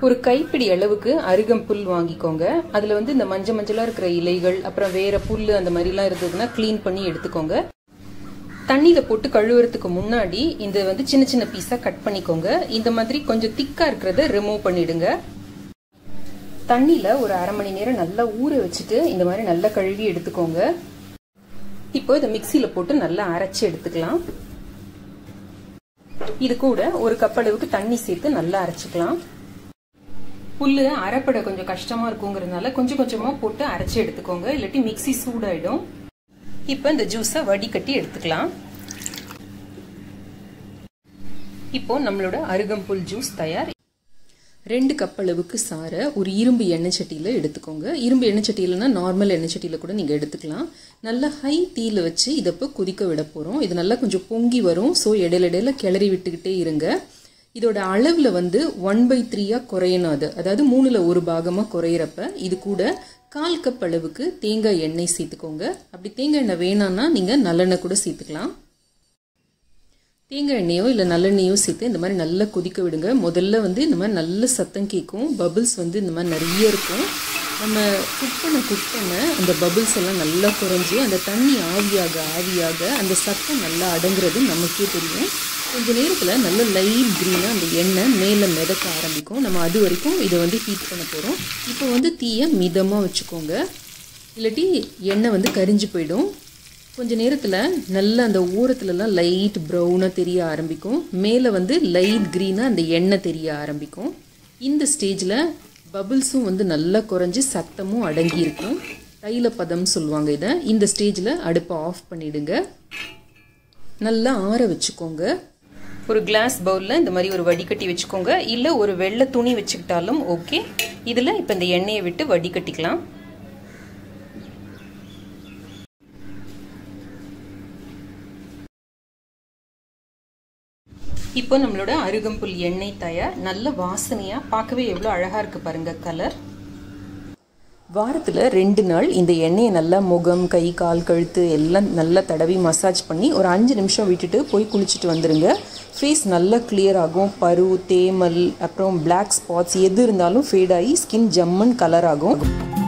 ஒரு கைப்பிடி அளவுக்கு அருகம்புல் வாங்கிக்கோங்க அதில் வந்து இந்த மஞ்சள் மஞ்சளாக இருக்கிற இலைகள் அப்புறம் வேற புல் அந்த மாதிரிலாம் இருந்ததுன்னா க்ளீன் பண்ணி எடுத்துக்கோங்க தண்ணியில் போட்டு கழுவுறதுக்கு முன்னாடி இந்த வந்து சின்ன சின்ன பீஸாக கட் பண்ணிக்கோங்க இந்த மாதிரி கொஞ்சம் திக்காக இருக்கிறத ரிமூவ் பண்ணிடுங்க தண்ணியில் ஒரு அரை மணி நேரம் நல்லா ஊற வச்சுட்டு இந்த மாதிரி நல்லா கழுவி எடுத்துக்கோங்க இப்போ இதை மிக்சியில் போட்டு நல்லா அரைச்சி எடுத்துக்கலாம் இது கூட ஒரு கப் அளவுக்கு தண்ணி சேர்த்து நல்லா அரைச்சிக்கலாம் புல்லு அரைப்பட கொஞ்சம் கஷ்டமா இருக்குங்கிறதுனால கொஞ்சம் கொஞ்சமா போட்டு அரைச்சி எடுத்துக்கோங்க இல்லாட்டி மிக்சி சூடாயிடும் இப்போ இந்த ஜூஸை வடிகட்டி எடுத்துக்கலாம் இப்போ நம்மளோட அருகம்புல் ஜூஸ் தயார் ரெண்டு கப் அளவுக்கு சாரை ஒரு இரும்பு எண்ணெய் சட்டியில் எடுத்துக்கோங்க இரும்பு எண்ணெய் சட்டியிலனா நார்மல் எண்ணெய் சட்டியில் கூட நீங்கள் எடுத்துக்கலாம் நல்லா ஹை தீயில் வச்சு இதை இப்போ கொதிக்க விட போகிறோம் இது நல்லா கொஞ்சம் பொங்கி வரும் ஸோ இடையில இடையில கிளறி விட்டுக்கிட்டே இருங்க இதோட அளவில் வந்து ஒன் பை த்ரீயாக குறையணும் அது அதாவது மூணில் ஒரு பாகமாக குறையிறப்ப இது கூட கால் கப் அளவுக்கு தேங்காய் எண்ணெய் சேர்த்துக்கோங்க அப்படி தேங்காய் எண்ணெய் வேணான்னா நீங்கள் நல்லெண்ணெய் கூட சேர்த்துக்கலாம் தேங்காய் எண்ணெயோ இல்லை நல்லெண்ணெயோ சேர்த்து இந்த மாதிரி நல்லா கொதிக்க விடுங்க முதல்ல வந்து இந்த மாதிரி நல்ல சத்தம் கேட்கும் பபிள்ஸ் வந்து இந்த மாதிரி நிறைய இருக்கும் நம்ம குக் பண்ண குக் பண்ண அந்த பபிள்ஸ் எல்லாம் நல்லா குறைஞ்சி அந்த தண்ணி ஆவியாக ஆவியாக அந்த சத்தம் நல்லா அடங்குறது நமக்கே தெரியும் கொஞ்ச நேரத்தில் நல்ல லைட் க்ரீனாக அந்த எண்ணெய் மேலே மிதக்க ஆரம்பிக்கும் நம்ம அது வரைக்கும் இதை வந்து ஹீட் பண்ண போகிறோம் இப்போ வந்து தீயை மிதமாக வச்சுக்கோங்க இல்லாட்டி எண்ணெய் வந்து கரிஞ்சு போயிடும் கொஞ்ச நேரத்தில் நல்ல அந்த ஓரத்துலலாம் லைட் ப்ரௌனாக தெரிய ஆரம்பிக்கும் மேலே வந்து லைட் க்ரீனாக அந்த எண்ணெய் தெரிய ஆரம்பிக்கும் இந்த ஸ்டேஜில் பபிள்ஸும் வந்து நல்லா குறைஞ்சி சத்தமும் அடங்கி இருக்கும் தைல பதம் சொல்லுவாங்க இதை இந்த ஸ்டேஜில் அடுப்பை ஆஃப் பண்ணிடுங்க நல்லா ஆற வச்சுக்கோங்க ஒரு கிளாஸ் பவுலில் இந்த மாதிரி ஒரு வடிகட்டி வச்சுக்கோங்க இல்லை ஒரு வெள்ளை துணி வச்சுக்கிட்டாலும் ஓகே இதில் இப்போ இந்த எண்ணெயை விட்டு வடிகட்டிக்கலாம் இப்போ நம்மளோட அருகம்புல் எண்ணெய் தயார் நல்ல வாசனையாக பார்க்கவே எவ்வளோ அழகாக இருக்குது பாருங்கள் கலர் வாரத்தில் ரெண்டு நாள் இந்த எண்ணெயை நல்லா முகம் கை கால் கழுத்து எல்லாம் நல்லா தடவி மசாஜ் பண்ணி ஒரு அஞ்சு நிமிஷம் விட்டுட்டு போய் குளிச்சுட்டு வந்துடுங்க ஃபேஸ் நல்லா கிளியர் ஆகும் பரு தேமல் அப்புறம் பிளாக் ஸ்பாட்ஸ் எது இருந்தாலும் ஃபேட் ஆகி ஸ்கின் ஜம்மன் கலர் ஆகும்